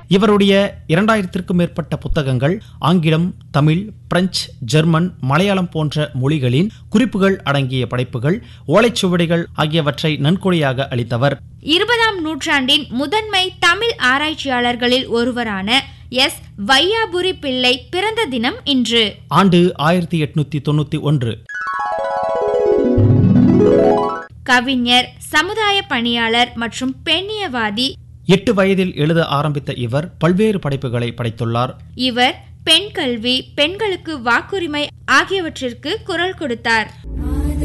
இவருடைய இரண்டாயிரத்திற்கும் மேற்பட்ட புத்தகங்கள் ஆங்கிலம் தமிழ் பிரெஞ்சு ஜெர்மன் மலையாளம் போன்ற மொழிகளின் குறிப்புகள் அடங்கிய படைப்புகள் ஓலைச்சுவடிகள் ஆகியவற்றை நன்கொடையாக அளித்தவர் இருபதாம் நூற்றாண்டின் முதன்மை தமிழ் ஆராய்ச்சியாளர்களில் ஒருவரான எஸ் வையாபுரி பிள்ளை பிறந்த தினம் இன்று ஆண்டு ஆயிரத்தி எட்நூத்தி தொண்ணூத்தி ஒன்று கவிஞர் சமுதாய பணியாளர் மற்றும் பெண்ணியவாதி எட்டு வயதில் எழுத ஆரம்பித்த இவர் பல்வேறு படைப்புகளை படைத்துள்ளார் இவர் பெண் கல்வி பெண்களுக்கு வாக்குரிமை ஆகியவற்றிற்கு குரல் கொடுத்தார்